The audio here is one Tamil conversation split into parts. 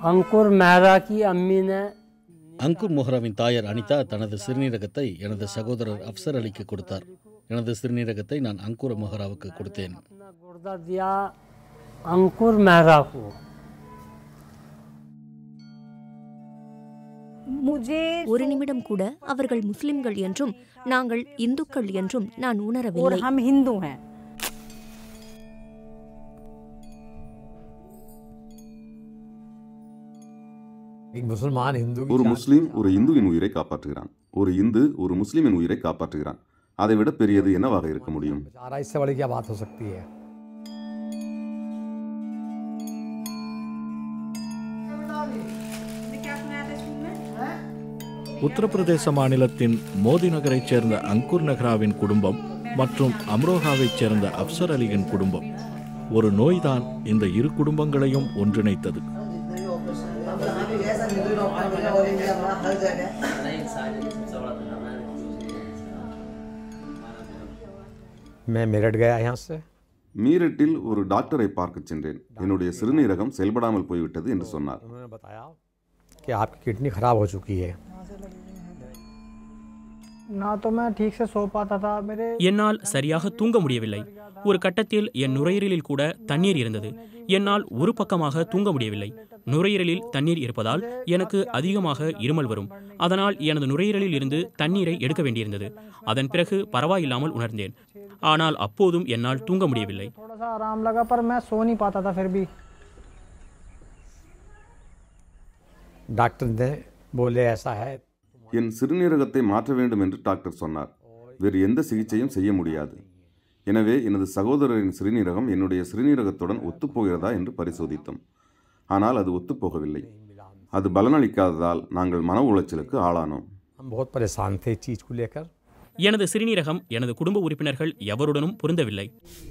अंकुर मेहरा की अम्मी ने அங்குர் மொஹ்ராவின் தாயார் அனிதா தனது சிறுநீரகத்தை எனது சகோதரர் அப்சர் அலிக்கு கொடுத்தார் எனது சிறுநீரகத்தை நான் அங்குர மொஹ்ராவுக்கு கொடுத்தேன் अपना गुर्दा दिया अंकुर मेहरा को मुझे ஒரு நிமிடம் கூட அவர்கள் முஸ்லிம்கள் என்றும் நாங்கள் இந்துக்கள் என்றும் நான் और உணரவில்லை हम हिंदू हैं एक मुसलमान हिंदू की ஒரு जान- முஸ்லீம் ஒரு இந்துவின் உயிரை காப்பாற்றுகிறான் ஒரு இந்து ஒரு முஸ்லிமின் உயிரை காப்பாற்றுகிறான் அதை விட பெரியது என்னவாக இருக்க முடியும் बचा रहा है, इससे बड़ी क्या बात हो सकती है உத்தரப்பிரதேச மாநிலத்தின் மோதி நகரைச் சேர்ந்த அங்குர் நகராவின் குடும்பம் மற்றும் அம்ரோஹாவைச் சேர்ந்த அப்சர் அலியின் குடும்பம் ஒரு நோய்தான் இந்த இரு குடும்பங்களையும் ஒன்றிணைத்தது मैं मेरठ गया यहाँ से மீரட்டில் ஒரு டாக்டரை பார்க்கச் சென்றேன் என்னுடைய சிறுநீரகம் செயல்படாமல் போய்விட்டது என்று சொன்னார் उन्होंने बताया कि आपकी किडनी खराब हो चुकी है ना तो मैं ठीक से सो पाता था मेरे என்னால் சரியாக தூங்க முடியவில்லை ஒரு கட்டத்தில் என் நுரையீரலில் கூட தண்ணீர் இருந்தது என்னால் ஒரு பக்கமாக தூங்க முடியவில்லை நுரையீரலில் தண்ணீர் இருப்பதால் எனக்கு அதிகமாக இருமல் வரும் அதனால் எனது நுரையீரலில் இருந்து தண்ணீரை எடுக்க வேண்டியிருந்தது அதன் பிறகு பரவாயில்லாமல் உணர்ந்தேன் ஆனால் அப்போதும் என்னால் தூங்க முடியவில்லை थोड़ा सा आराम लगा पर मैं सो नहीं पाता था फिर भी डॉक्टर ने बोले ऐसा है என் சிறுநீரகத்தை மாற்ற வேண்டும் என்று டாக்டர் சொன்னார் வேறு எந்த சிகிச்சையும் செய்ய முடியாது எனவே எனது சகோதரரின் சிறுநீரகம் என்னுடைய சிறுநீரகத்துடன் ஒத்துப்போகிறதா என்று பரிசோதித்தோம் ஆனால் அது ஒத்துப்போகவில்லை அது பலனளிக்காததால் நாங்கள் மன உளைச்சலுக்கு ஆளானோம் हम बहुत परेशान थे इस चीज़ को लेकर எனது சிறுநீரகம் எனது குடும்ப உறுப்பினர்கள் எவருடனும் பொருந்தவில்லை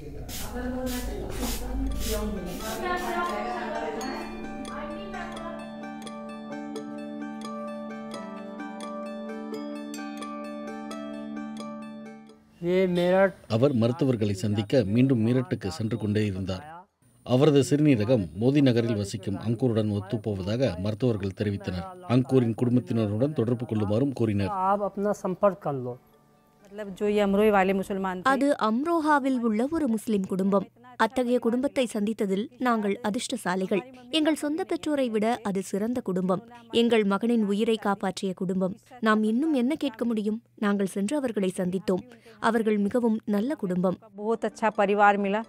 ये मेरठ அவர் மருத்துவர்களை சந்திக்க மீண்டும் மீரட்டுக்கு சென்று கொண்டே இருந்தார் அவரது சிறுநீரகம் மோதி நகரில் வசிக்கும் அங்கூருடன் ஒத்துப்போவதாக மருத்துவர்கள் தெரிவித்தனர் அங்கூரின் குடும்பத்தினருடன் தொடர்பு கொள்ளுமாறும் கூறினர் आप अपना संपर्क कर लो मतलब जो ये अमरोई वाले मुसलमान थे அது அம்ரோஹாவில் உள்ள ஒரு முஸ்லிம் குடும்பம் அத்தகைய குடும்பத்தை சந்தித்ததில் நாங்கள் அதிர்ஷ்டசாலிகள் எங்கள் சொந்த பெற்றோரை விட அது சிறந்த குடும்பம் எங்கள் மகனின் உயிரை காப்பாற்றிய குடும்பம் நாம் இன்னும் என்ன கேட்க முடியும் நாங்கள் சென்று அவர்களை சந்தித்தோம் அவர்கள் மிகவும் நல்ல குடும்பம் बहुत अच्छा परिवार मिला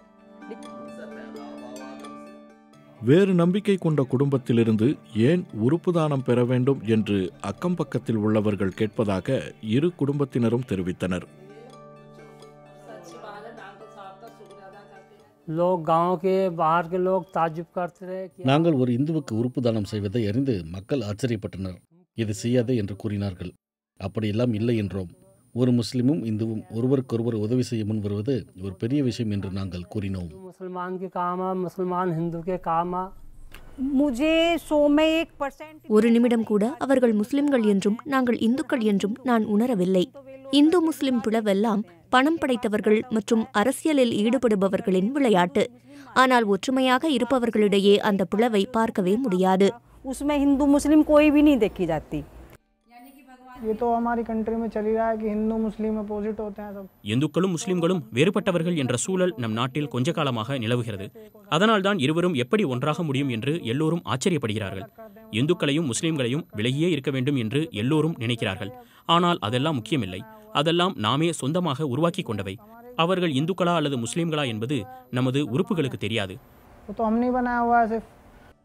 வேறு நம்பிக்கை கொண்ட குடும்பத்திலிருந்து ஏன் உறுப்பு தானம் பெற வேண்டும் என்று அக்கம் பக்கத்தில் உள்ளவர்கள் கேட்பதாக இரு குடும்பத்தினரும் தெரிவித்தனர் लोग गांव के बाहर के लोग ताजुब करते रहे कि நாங்கள் ஒரு இந்துவுக்கு உறுப்பு தானம் செய்வதை அறிந்து மக்கள் ஆச்சரியப்பட்டனர் இது செய்யாதே என்று கூறினார்கள் அப்படியெல்லாம் இல்லை என்றோம் ஒரு முஸ்லிமும் இந்துவும் ஒருவருக்கொருவர் உதவி செய்ய முன் வருவது ஒரு பெரிய விஷயம் என்று நாங்கள் கூறினோம் मुसलमान के काम आ मुसलमान हिंदू के काम आ मुझे सौ में एक परसेंट ஒரு நிமிடம் கூட அவர்கள் முஸ்லிம்கள் என்றும் நாங்கள் இந்துக்கள் என்றும் நான் உணரவில்லை இந்து முஸ்லிம் பிளவெல்லாம் பணம் படைத்தவர்கள் மற்றும் அரசியலில் ஈடுபடுபவர்களின் விளையாட்டு ஆனால் ஒற்றுமையாக இருப்பவர்களிடையே அந்த பிளவை பார்க்கவே முடியாது उसमें हिंदू मुस्लिम कोई भी नहीं देखी जाती ये तो हमारी कंट्री में चल ही रहा है कि हिंदू मुस्लिम अपोजिट होते हैं सब இந்துக்களும் முஸ்லிம்களும் வேறுபட்டவர்கள் என்ற சூழல் நம் நாட்டில் கொஞ்ச காலமாக நிலவுகிறது அதனால்தான் இருவரும் எப்படி ஒன்றாக முடியும் என்று எல்லோரும் ஆச்சரியப்படுகிறார்கள் இந்துக்களையும் முஸ்லிம்களையும் விலகியே இருக்க வேண்டும் என்று எல்லோரும் நினைக்கிறார்கள் ஆனால் அதெல்லாம் முக்கியமில்லை அதெல்லாம் நாமே சொந்தமாக உருவாக்கி கொண்டவை அவர்கள் இந்துக்களா அல்லது முஸ்லிம்களா என்பது நமது உறுப்புகளுக்கு தெரியாது वो तो हमने ही बनाया हुआ है सिर्फ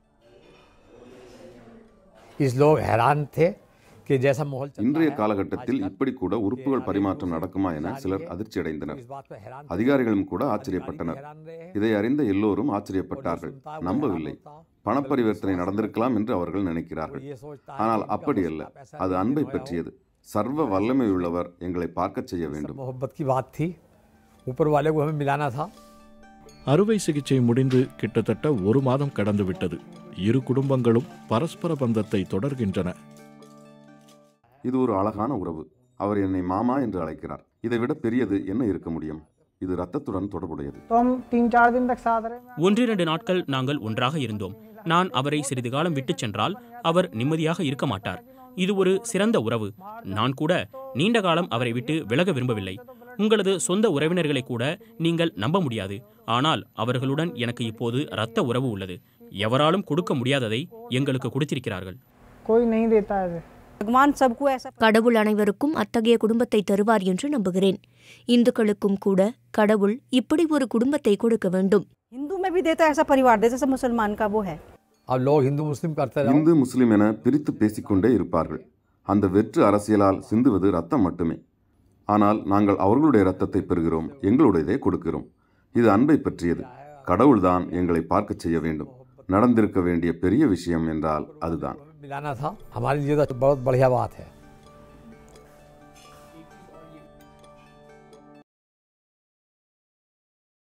इस लोग हैरान थे कि जैसा माहौल चल இன்றைய रहा है, காலகட்டத்தில் आजकल இப்படி கூட உறுப்புகள் பரிமாற்றம் நடக்குமா என சிலர் அதிர்ச்சி அடைந்தனர் इस बात पर हैरान थे। அதிகாரிகளும் கூட ஆச்சரியப்பட்டனர் हैरान रहे இதை அறிந்த எல்லோரும் ஆச்சரியப்பட்டார்கள் நம்பவில்லை பணப்பரிவர்த்தனை நடந்திருக்கலாம் என்று அவர்கள் நினைக்கிறார்கள் ये सोचता है ஆனால் कि इनका அப்படி அல்ல मुस्लिम पैसा அது नहीं அன்பை होया हो। பற்றியது சர்வ வல்லமையுள்ளவர் எங்களை பார்க்கச் செய்ய सब வேண்டும் मोहब्बत की बात थी ऊपर वाले को हमें मिलाना था அறுவை சிகிச்சை முடிந்து கிட்டத்தட்ட ஒரு மாதம் கடந்துவிட்டது இரு குடும்பங்களும் பரஸ்பர பந்தத்தை தொடர்கின்றன இது ஒரு அழகான உறவு அவர் என்னை மாமா என்று அழைக்கிறார் இதை விட பெரியது என்ன இருக்க முடியும் இது ரத்தத்துடன் தொடர்புடையது तो हम तीन चार दिन तक साथ रहे ஒன்றிரண்டு நாட்கள் நாங்கள் ஒன்றாக இருந்தோம் நான் அவரை சிறிது காலம் விட்டுச் சென்றால் அவர் நிம்மதியாக இருக்க மாட்டார் இது ஒரு சிறந்த உறவு நான் கூட நீண்ட காலம் அவரை விட்டு விலக விரும்பவில்லை உங்களது சொந்த உறவினர்களை கூட நீங்கள் நம்ப முடியாது ஆனால் அவர்களுடன் எனக்கு இப்போது இரத்த உறவு உள்ளது எவராலும் கொடுக்க முடியாததை எங்களுக்கு கொடுத்திருக்கிறார்கள் कोई नहीं देता है भगवान सबको ऐसा கடவுள் அனைவருக்கும் அத்தகைய குடும்பத்தை தருவார் என்று நம்புகிறேன் இந்துக்களுக்கும் கூட கடவுள் இப்படி ஒரு குடும்பத்தை கொடுக்க வேண்டும் हिंदू में भी देता है ऐसा परिवार दे जैसे मुसलमान का वो है अब लोग हिंदू मुस्लिम करते रहो இந்து முஸ்லிம் என பிரித்து பேசிக்கொண்டே இருப்பார்கள் அந்த வெற்று அரசியலால் சிந்துவது ரத்தம் மட்டுமே ஆனால் நாங்கள் அவர்களுடைய ரத்தத்தை பெறுகிறோம் எங்களுடையதை கொடுக்கிறோம் இது அன்பை பற்றியது கடவுள்தான் எங்களை பார்க்கச் செய்ய வேண்டும் நடந்திருக்க வேண்டிய பெரிய விஷயம் என்றால் அதுதான் मिलाना था हमारे लिए तो बहुत बढ़िया बात है